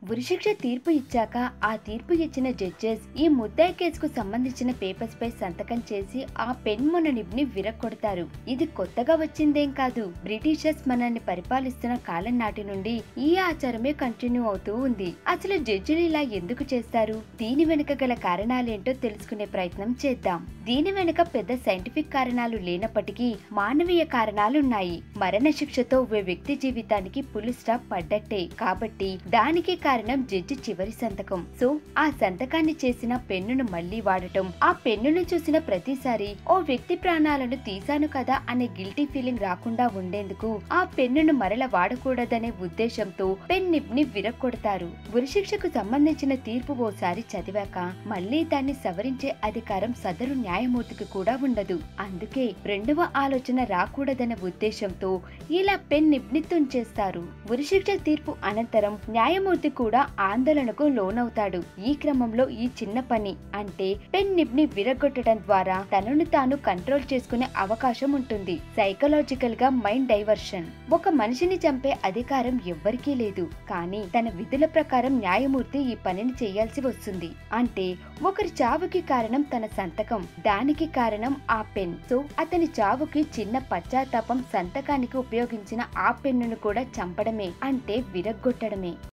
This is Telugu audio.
ఉరిశిక్ష తీర్పు ఇచ్చాక ఆ తీర్పు ఇచ్చిన జడ్జెస్ ఈ ముద్దాయి కేసుకు సంబంధించిన పేపర్స్ పై సంతకం చేసి ఆ పెన్మొన నిబ్ని విరక్కొడతారు ఇది కొత్తగా వచ్చిందేం కాదు బ్రిటిషర్స్ మనల్ని పరిపాలిస్తున్న కాలం నాటి నుండి ఈ ఆచారమే కంటిన్యూ అవుతూ ఉంది అసలు జడ్జిలు ఇలా ఎందుకు చేస్తారు దీని వెనుక గల కారణాలేంటో తెలుసుకునే ప్రయత్నం చేద్దాం దీని వెనుక పెద్ద సైంటిఫిక్ కారణాలు లేనప్పటికీ మానవీయ కారణాలున్నాయి మరణ శిక్షతో ఓ వ్యక్తి జీవితానికి పులి స్టాప్ పడ్డట్టే కాబట్టి దానికి కారణం జడ్జి చివరి సంతకం సో ఆ సంతకాన్ని చేసిన పెన్నును మళ్లీ వాడటం ఆ పెన్నును చూసిన ప్రతిసారి ఓ వ్యక్తి ప్రాణాలను తీశాను కదా అనే గిల్టీ ఫీలింగ్ రాకుండా ఉండేందుకు ఆ పెన్నును మరల వాడకూడదనే ఉద్దేశంతో పెన్ నిబ్ ని విరక్కొడతారు ఉరిశిక్షకు సంబంధించిన తీర్పు ఓసారి చదివాక మళ్లీ దాన్ని సవరించే అధికారం సదరు న్యాయమూర్తికి కూడా ఉండదు అందుకే రెండవ ఆలోచన రాకూడదనే ఉద్దేశంతో ఇలా పెన్ నిబ్ ని తుంచేస్తారు ఉరిశిక్ష తీర్పు అనంతరం న్యాయమూర్తి కూడా ఆందోళనకు లోనవుతాడు ఈ క్రమంలో ఈ చిన్న పని అంటే పెన్ నిబ్ ని విరగొట్టడం ద్వారా తనను తాను కంట్రోల్ చేసుకునే అవకాశం ఉంటుంది సైకలాజికల్ గా మైండ్ డైవర్షన్ ఒక మనిషిని చంపే అధికారం ఎవ్వరికీ లేదు కానీ తన విధుల ప్రకారం న్యాయమూర్తి ఈ పనిని చేయాల్సి వస్తుంది అంటే ఒకరి చావుకి కారణం తన సంతకం దానికి కారణం ఆ పెన్ సో అతని చావుకి చిన్న పశ్చాత్తాపం సంతకానికి ఉపయోగించిన ఆ పెన్నును కూడా చంపడమే అంటే విరగ్గొట్టడమే